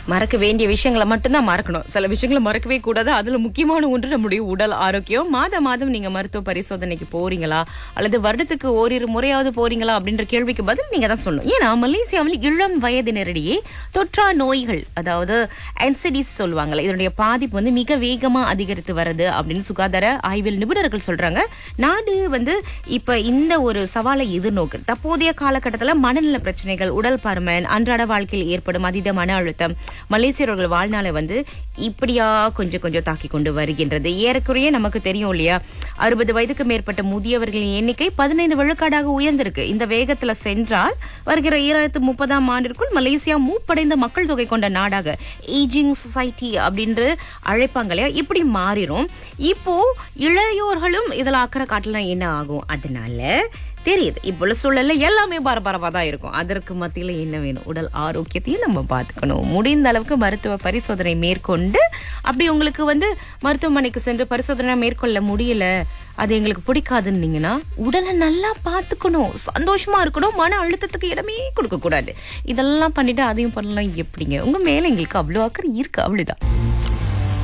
மறக்க வேண்டிய விஷயங்களை மட்டும்தான் மறக்கணும் சில விஷயங்களை மறக்கவே கூடாது அதுல முக்கியமான ஒன்று நம்முடைய உடல் ஆரோக்கியம் மாத மாதம் நீங்க மருத்துவ பரிசோதனைக்கு போறீங்களா அல்லது வருடத்துக்கு ஓரிரு முறையாவது போறீங்களா அப்படின்ற கேள்விக்கு பதில் நீங்க தான் சொல்லணும் ஏன்னா மலேசியாவில் இளம் வயதினரிடையே தொற்றா நோய்கள் அதாவது என்சிடிஸ் சொல்லுவாங்கல்ல இதனுடைய பாதிப்பு வந்து மிக வேகமா அதிகரித்து வருது அப்படின்னு சுகாதார ஆய்வில் நிபுணர்கள் சொல்றாங்க நாடு வந்து இப்ப இந்த ஒரு சவாலை எதிர்நோக்கு தற்போதைய காலகட்டத்துல மனநல பிரச்சனைகள் உடல் பருமன் அன்றாட வாழ்க்கையில் ஏற்படும் அதீத மன அழுத்தம் மலேசியர்கள் வாழ்நாளை வந்து இப்படியா கொஞ்சம் கொஞ்சம் தாக்கி கொண்டு வருகின்றது ஏறக்குறைய நமக்கு தெரியும் இல்லையா அறுபது வயதுக்கு மேற்பட்ட முதியவர்களின் எண்ணிக்கை பதினைந்து விழுக்காடாக உயர்ந்திருக்கு இந்த வேகத்துல சென்றால் வருகிற ஈராயிரத்து முப்பதாம் ஆண்டிற்குள் மலேசியா மூப்படைந்த மக்கள் தொகை கொண்ட நாடாக ஏஜிங் சொசைட்டி அப்படின்று அழைப்பாங்க இல்லையா இப்படி மாறிடும் இப்போ இளையோர்களும் இதுல அக்கறை காட்டலாம் என்ன ஆகும் அதனால தெரியுது இப்போ சூழல்ல எல்லாமே பரபரப்பா தான் இருக்கும் அதற்கு மத்தியில என்ன வேணும் உடல் ஆரோக்கியத்தையும் நம்ம பார்த்துக்கணும் முடிந்த அளவுக்கு மருத்துவ பரிசோதனை மேற்கொண்டு அப்படி உங்களுக்கு வந்து மருத்துவமனைக்கு சென்று பரிசோதனை மேற்கொள்ள முடியல அது எங்களுக்கு பிடிக்காதுன்னீங்கன்னா உடலை நல்லா பார்த்துக்கணும் சந்தோஷமா இருக்கணும் மன அழுத்தத்துக்கு இடமே கொடுக்க கூடாது இதெல்லாம் பண்ணிட்டு அதையும் பண்ணலாம் எப்படிங்க உங்க மேல எங்களுக்கு அவ்வளோ அக்கறை இருக்கு அவ்வளவுதான்